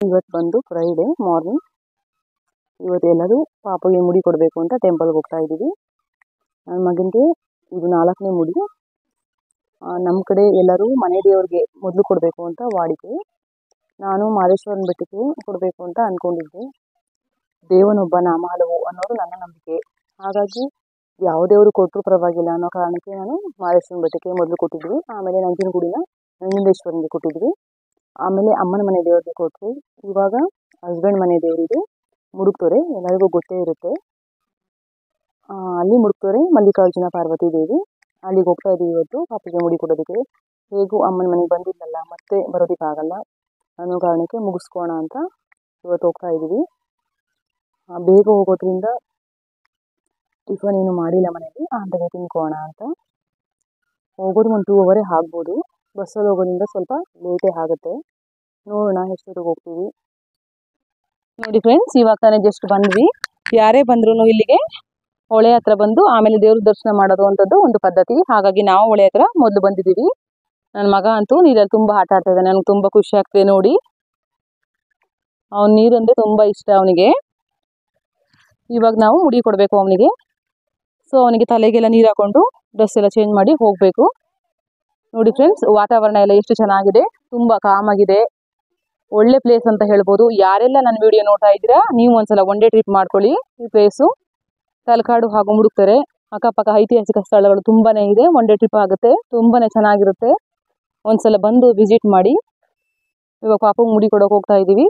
ಇವತ್ತು ಬಂದು Friday morning ಇವತ್ತು ಎಲ್ಲರೂ ಪಾಪಗೆ ಮುಡಿ ಕೊಡಬೇಕು ಅಂತ ಟೆಂಪಲ್ಗೆ ಹೋಗ್ತಾ ಇದ್ದೀವಿ ನನ್ನ ಮಗನಿಗೆ ಇದು ನಾಲ್ಕನೇ ಮುಡಿ ನಮ್ಮ ಕಡೆ ಎಲ್ಲರೂ ಮನೆ ದೇವ್ರಿಗೆ ಮೊದಲು ಕೊಡಬೇಕು ಅಂತ ವಾಡಿಕೆ ನಾನು ಮಾದೇಶ್ವರನ ಬೆಟ್ಟಕ್ಕೆ ಕೊಡಬೇಕು ಅಂತ ಅಂದ್ಕೊಂಡಿದ್ದೆ ದೇವನೊಬ್ಬ ನಾಮ ಹಲವು ಅನ್ನೋದು ನನ್ನ ನಂಬಿಕೆ ಹಾಗಾಗಿ ಯಾವ ದೇವರು ಕೊಟ್ಟರು ಪರವಾಗಿಲ್ಲ ಅನ್ನೋ ಕಾರಣಕ್ಕೆ ನಾನು ಮಾದೇಶ್ವರನ ಬೆಟ್ಟಕ್ಕೆ ಮೊದಲು ಕೊಟ್ಟಿದ್ವಿ ಆಮೇಲೆ ನಂಜನಗೂಡಿನ ನಂಜುಂಡೇಶ್ವರನಿಗೆ ಕೊಟ್ಟಿದ್ವಿ ಆಮೇಲೆ ಅಮ್ಮನ ಮನೆ ದೇವ್ರಿಗೆ ಕೊಟ್ವಿ ಇವಾಗ ಹಸ್ಬೆಂಡ್ ಮನೆ ದೇವರಿಗೆ ಮುಡುಕ್ತೋರೆ ಎಲ್ಲರಿಗೂ ಗೊತ್ತೇ ಇರುತ್ತೆ ಆ, ಅಲ್ಲಿ ಮುಡುಕ್ತೋರೆ ಮಲ್ಲಿಕಾರ್ಜುನ ಪಾರ್ವತಿ ದೇವಿ ಅಲ್ಲಿಗೆ ಹೋಗ್ತಾ ಇದ್ದೀವಿ ಇವತ್ತು ಪಾಪಿಗೆ ಮುಡಿ ಕೊಡೋದಕ್ಕೆ ಹೇಗೂ ಅಮ್ಮನ ಮನೆಗೆ ಬಂದಿದ್ದಲ್ಲ ಮತ್ತೆ ಬರೋದಕ್ಕಾಗಲ್ಲ ಅನ್ನೋ ಕಾರಣಕ್ಕೆ ಮುಗಿಸ್ಕೋಣ ಅಂತ ಇವತ್ತು ಹೋಗ್ತಾ ಇದ್ದೀವಿ ಆ, ಬೇಗ ಹೋಗೋದ್ರಿಂದ ಟಿಫನ್ ಏನು ಮಾಡಿಲ್ಲ ಮನೇಲಿ ಆಮೇಲೆ ತಿನ್ಕೋಣ ಅಂತ ಹೋಗೋದು ಒಂದು ಟೂ ಅವರೇ ಆಗ್ಬೋದು ಬಸ್ಸಲ್ಲಿ ಹೋಗೋದ್ರಿಂದ ಸ್ವಲ್ಪ ಲೇಟೇ ಆಗುತ್ತೆ ನೋಡೋಣ ಎಷ್ಟೊತ್ತಿಗೆ ಹೋಗ್ತೀವಿ ನೋಡಿ ಫ್ರೆಂಡ್ಸ್ ಇವಾಗ ತಾನೇ ಜಸ್ಟ್ ಬಂದ್ವಿ ಯಾರೇ ಬಂದ್ರು ಇಲ್ಲಿಗೆ ಹೊಳೆ ಹತ್ರ ಬಂದು ಆಮೇಲೆ ದೇವ್ರ ದರ್ಶನ ಮಾಡೋದು ಅಂಥದ್ದು ಒಂದು ಪದ್ಧತಿ ಹಾಗಾಗಿ ನಾವು ಹೊಳೆ ಹತ್ರ ಮೊದಲು ಬಂದಿದ್ದೀವಿ ನನ್ನ ಮಗ ಅಂತೂ ನೀರಲ್ಲಿ ತುಂಬ ಆಟ ಆಡ್ತಾ ಇದ್ದಾನೆ ನನಗೆ ತುಂಬ ಖುಷಿ ಆಗ್ತಿದೆ ನೋಡಿ ಅವ್ನು ನೀರಂದ್ರೆ ತುಂಬ ಇಷ್ಟ ಅವನಿಗೆ ಇವಾಗ ನಾವು ಮುಡಿ ಕೊಡಬೇಕು ಅವನಿಗೆ ಸೊ ಅವನಿಗೆ ತಲೆಗೆಲ್ಲ ನೀರು ಹಾಕೊಂಡು ಡ್ರೆಸ್ ಎಲ್ಲ ಚೇಂಜ್ ಮಾಡಿ ಹೋಗಬೇಕು ನೋಡಿ ಫ್ರೆಂಡ್ಸ್ ವಾತಾವರಣ ಎಲ್ಲ ಎಷ್ಟು ಚೆನ್ನಾಗಿದೆ ತುಂಬ ಕಾಮಾಗಿದೆ ಒಳ್ಳೆ ಪ್ಲೇಸ್ ಅಂತ ಹೇಳ್ಬೋದು ಯಾರೆಲ್ಲ ನನ್ನ ವಿಡಿಯೋ ನೋಡ್ತಾ ಇದ್ದೀರಾ ನೀವು ಒಂದ್ಸಲ ಒನ್ ಡೇ ಟ್ರಿಪ್ ಮಾಡ್ಕೊಳ್ಳಿ ಈ ಪ್ಲೇಸು ತಲಕಾಡು ಹಾಗೂ ಮುಡುಕ್ತಾರೆ ಅಕ್ಕಪಕ್ಕ ಐತಿಹಾಸಿಕ ಸ್ಥಳಗಳು ತುಂಬಾನೇ ಇದೆ ಒನ್ ಡೇ ಟ್ರಿಪ್ ಆಗುತ್ತೆ ತುಂಬಾನೇ ಚೆನ್ನಾಗಿರುತ್ತೆ ಒಂದ್ಸಲ ಬಂದು ವಿಸಿಟ್ ಮಾಡಿ ಇವಾಗ ಪಾಪು ಮುಡಿ ಕೊಡೋಕೆ ಹೋಗ್ತಾ ಇದ್ದೀವಿ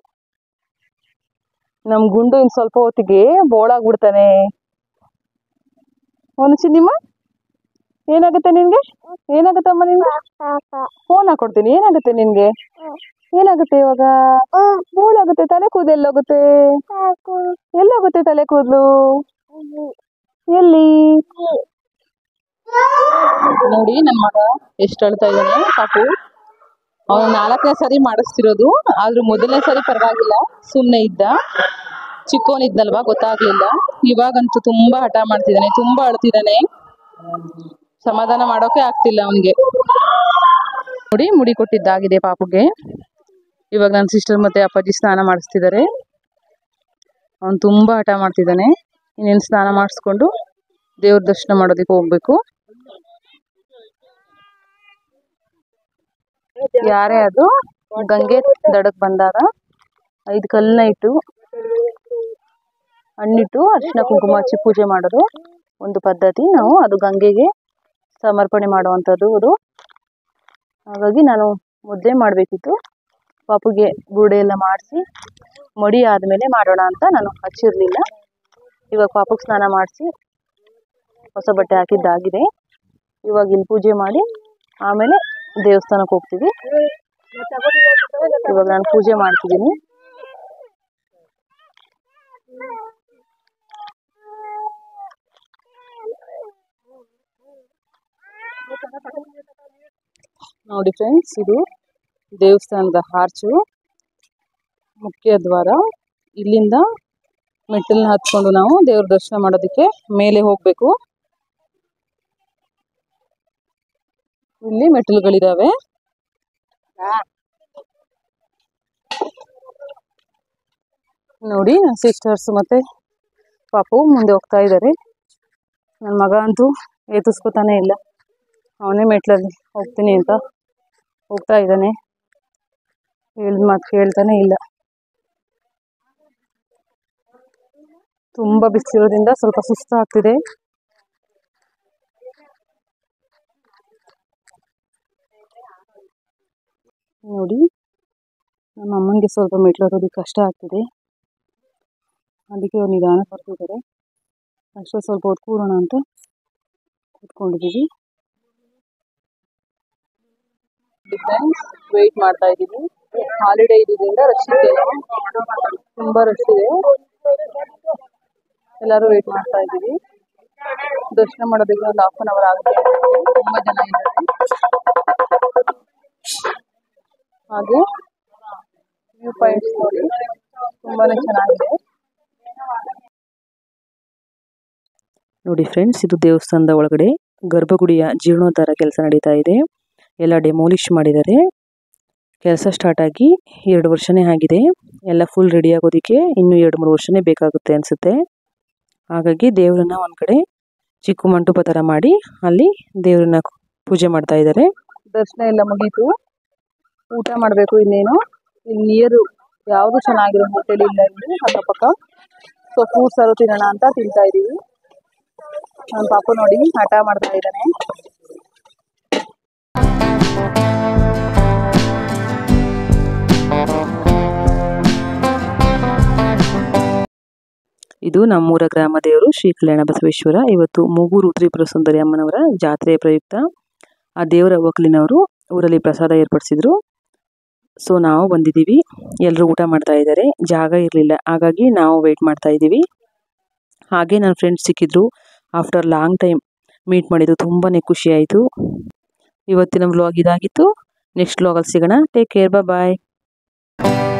ನಮ್ ಗುಂಡು ಇನ್ ಸ್ವಲ್ಪ ಹೊತ್ತಿಗೆ ಬೋಳಾಗ್ಬಿಡ್ತಾನೆ ಒಂದು ಚಿನ್ನಿಮ್ಮ ಏನಾಗುತ್ತೆ ನಿನ್ಗೆ ಏನಾಗುತ್ತಮ್ಮ ನಿನ್ಗೆ ಫೋನ್ ಹಾಕೊಡ್ತೀನಿ ಏನಾಗುತ್ತೆ ನಿನ್ಗೆ ಏನಾಗುತ್ತೆ ಇವಾಗ ಬೋಳಾಗುತ್ತೆ ತಲೆ ಕೂದಲು ಎಲ್ಲೋಗುತ್ತೆ ಎಲ್ಲೋಗುತ್ತೆ ತಲೆ ಕೂದಲು ಎಲ್ಲಿ ನೋಡಿ ನನ್ನ ಮಗ ಎಷ್ಟು ಅಳ್ತಾ ಇದ್ದಾನೆ ಪಾಪು ಅವನು ನಾಲ್ಕನೇ ಸರಿ ಮಾಡಿಸ್ತಿರೋದು ಆದ್ರೂ ಮೊದಲನೇ ಸರಿ ಪರವಾಗಿಲ್ಲ ಸುಮ್ಮನೆ ಇದ್ದ ಚಿಕ್ಕವನಿದ್ನಲ್ವಾ ಗೊತ್ತಾಗ್ಲಿಲ್ಲ ಇವಾಗಂತೂ ತುಂಬಾ ಹಠ ಮಾಡ್ತಿದ್ದಾನೆ ತುಂಬಾ ಅಳ್ತಿದ್ದಾನೆ ಸಮಾಧಾನ ಮಾಡೋಕೆ ಆಗ್ತಿಲ್ಲ ಅವನಿಗೆ ನೋಡಿ ಮುಡಿ ಕೊಟ್ಟಿದ್ದಾಗಿದೆ ಪಾಪುಗೆ ಇವಾಗ ನನ್ನ ಸಿಸ್ಟರ್ ಮತ್ತೆ ಅಪ್ಪಾಜಿ ಸ್ನಾನ ಮಾಡಿಸ್ತಿದ್ದಾರೆ ಅವನು ತುಂಬಾ ಹಠ ಮಾಡ್ತಿದ್ದಾನೆ ಇನ್ನೇನು ಸ್ನಾನ ಮಾಡಿಸ್ಕೊಂಡು ದೇವ್ರ ದರ್ಶನ ಮಾಡೋದಕ್ಕೆ ಹೋಗ್ಬೇಕು ಯಾರೇ ಅದು ಗಂಗೆ ದಡಕ್ ಬಂದಾಗ ಐದು ಕಲ್ಲನ್ನ ಇಟ್ಟು ಹಣ್ಣಿಟ್ಟು ಅರಿಶಿನ ಕುಂಕುಮ ಹಚ್ಚಿ ಪೂಜೆ ಮಾಡೋದು ಒಂದು ಪದ್ಧತಿ ನಾವು ಅದು ಗಂಗೆಗೆ ಸಮರ್ಪಣೆ ಮಾಡುವಂಥದ್ದು ಅದು ಹಾಗಾಗಿ ನಾನು ಮುದ್ದೆ ಮಾಡಬೇಕಿತ್ತು ಪಾಪುಗೆ ಬುಡೆ ಎಲ್ಲ ಮಾಡಿಸಿ ಮಡಿ ಆದಮೇಲೆ ಮಾಡೋಣ ಅಂತ ನಾನು ಹಚ್ಚಿರಲಿಲ್ಲ ಇವಾಗ ಪಾಪುಗೆ ಸ್ನಾನ ಮಾಡಿಸಿ ಹೊಸ ಬಟ್ಟೆ ಹಾಕಿದ್ದಾಗಿದೆ ಇವಾಗ ಇಲ್ಲಿ ಪೂಜೆ ಮಾಡಿ ಆಮೇಲೆ ದೇವಸ್ಥಾನಕ್ಕೆ ಹೋಗ್ತೀವಿ ಇವಾಗ ನಾನು ಪೂಜೆ ಮಾಡ್ತಿದ್ದೀನಿ ನೋಡಿ ಫ್ರೆಂಡ್ಸ್ ಇದು ದೇವಸ್ಥಾನದ ಆರ್ಚು ಮುಖ್ಯ ದ್ವಾರ ಇಲ್ಲಿಂದ ಮೆಟ್ಟಲನ್ನ ಹತ್ಕೊಂಡು ನಾವು ದೇವ್ರ ದರ್ಶನ ಮಾಡೋದಕ್ಕೆ ಮೇಲೆ ಹೋಗ್ಬೇಕು ಇಲ್ಲಿ ಮೆಟ್ಟಿಲುಗಳಿದಾವೆ ನೋಡಿ ಸಿಸ್ಟರ್ಸ್ ಮತ್ತೆ ಪಾಪು ಮುಂದೆ ಹೋಗ್ತಾ ಇದ್ದಾರೆ ನನ್ನ ಮಗ ಅಂತೂ ಏತಿಸ್ಕೊತಾನೆ ಇಲ್ಲ ಅವನೇ ಮೆಟ್ಲಲ್ಲಿ ಹೋಗ್ತೀನಿ ಅಂತ ಹೋಗ್ತಾ ಇದ್ದಾನೆ ಹೇಳಿದ ಮಾತು ಕೇಳ್ತಾನೆ ಇಲ್ಲ ತುಂಬ ಬಿಸಿಲಿರೋದ್ರಿಂದ ಸ್ವಲ್ಪ ಸುಸ್ತಾಗ್ತಿದೆ ನೋಡಿ ನಮ್ಮ ಅಮ್ಮನಿಗೆ ಸ್ವಲ್ಪ ಮೆಟ್ಲು ಹತ್ತೋದಕ್ಕೆ ಕಷ್ಟ ಆಗ್ತಿದೆ ಅದಕ್ಕೆ ಅವ್ರು ನಿಧಾನ ಬರ್ತಿದ್ದಾರೆ ಅಷ್ಟೇ ಸ್ವಲ್ಪ ಹೊತ್ತು ಕೂರೋಣ ಅಂತ ಕೂತ್ಕೊಂಡಿದ್ದೀವಿ ಡಿಫೆನ್ಸ್ ವೆಯ್ಟ್ ಮಾಡ್ತಾ ಇದ್ದೀವಿ ಹಾಲಿಡೇ ಇದ್ದಿದ್ದರಿಂದ ರಶ್ ಇದೆ ತುಂಬಾ ರಶ್ ಇದೆ ಎಲ್ಲರೂ ವೆಯ್ಟ್ ಮಾಡ್ತಾ ಇದ್ದೀವಿ ದರ್ಶನ ಮಾಡೋದಕ್ಕೆ ಒಂದು ಹಾಫ್ ಅನ್ ಅವರ್ ಆಗುತ್ತೆ ತುಂಬಾ ಜನ ಇದ್ದಾರೆ ಹಾಗೆ ವ್ಯೂ ಪಾಯಿಂಟ್ಸ್ ನೋಡಿ ತುಂಬಾನೇ ಚೆನ್ನಾಗಿದೆ ನೋಡಿ ಫ್ರೆಂಡ್ಸ್ ಇದು ದೇವಸ್ಥಾನದ ಒಳಗಡೆ ಗರ್ಭಗುಡಿಯ ಜೀರ್ಣೋದ್ಧಾರ ಕೆಲಸ ನಡೀತಾ ಇದೆ ಎಲ್ಲ ಡೆಮೋಲಿಷ್ ಮಾಡಿದ್ದಾರೆ ಕೆಲಸ ಸ್ಟಾರ್ಟ್ ಆಗಿ ಎರಡು ವರ್ಷನೇ ಆಗಿದೆ ಎಲ್ಲ ಫುಲ್ ರೆಡಿ ಆಗೋದಕ್ಕೆ ಇನ್ನೂ ಎರಡು ಮೂರು ವರ್ಷನೇ ಬೇಕಾಗುತ್ತೆ ಅನಿಸುತ್ತೆ ಹಾಗಾಗಿ ದೇವರನ್ನ ಒಂದು ಕಡೆ ಚಿಕ್ಕ ಮಂಟಪ ಥರ ಮಾಡಿ ಅಲ್ಲಿ ದೇವ್ರನ್ನ ಪೂಜೆ ಮಾಡ್ತಾ ಇದ್ದಾರೆ ದರ್ಶನ ಎಲ್ಲ ಮುಗೀತು ಊಟ ಮಾಡಬೇಕು ಇನ್ನೇನು ಇಲ್ಲಿ ನಿಯರು ಯಾವುದು ಚೆನ್ನಾಗಿರೋ ಹೋಟೆಲ್ ಇಲ್ಲ ಇಲ್ಲಿ ಅಕ್ಕಪಕ್ಕ ಸೊ ಫ್ರೂಟ್ಸ್ ಅದು ತಿನ್ನೋಣ ಅಂತ ತಿಂತಾ ಇದೀವಿ ನನ್ನ ಪಾಪು ನೋಡಿ ಹಠ ಮಾಡ್ತಾ ಇದ್ದಾನೆ ಇದು ನಮ್ಮೂರ ಗ್ರಾಮ ದೇವರು ಶ್ರೀ ಕಲ್ಯಾಣ ಬಸವೇಶ್ವರ ಇವತ್ತು ಮೂಗೂರು ತ್ರಿಪುರ ಸುಂದರಿ ಅಮ್ಮನವರ ಜಾತ್ರೆಯ ಪ್ರಯುಕ್ತ ಆ ದೇವರ ಒಕ್ಕಲಿನವರು ಊರಲ್ಲಿ ಪ್ರಸಾದ ಏರ್ಪಡಿಸಿದ್ರು ಸೊ ನಾವು ಬಂದಿದ್ದೀವಿ ಎಲ್ಲರೂ ಊಟ ಮಾಡ್ತಾ ಇದ್ದಾರೆ ಜಾಗ ಇರಲಿಲ್ಲ ಹಾಗಾಗಿ ನಾವು ವೆಯ್ಟ್ ಮಾಡ್ತಾ ಇದ್ದೀವಿ ಹಾಗೆ ನನ್ನ ಫ್ರೆಂಡ್ಸ್ ಸಿಕ್ಕಿದ್ರು ಆಫ್ಟರ್ ಲಾಂಗ್ ಟೈಮ್ ಮೀಟ್ ಮಾಡಿದ್ದು ತುಂಬಾ ಖುಷಿ ಆಯಿತು ಇವತ್ತಿನ ವ್ಲಾಗ್ ಇದಾಗಿತ್ತು ನೆಕ್ಸ್ಟ್ ವ್ಲಾಗಲ್ಲಿ ಸಿಗೋಣ ಟೇಕ್ ಕೇರ್ ಬಾಯ್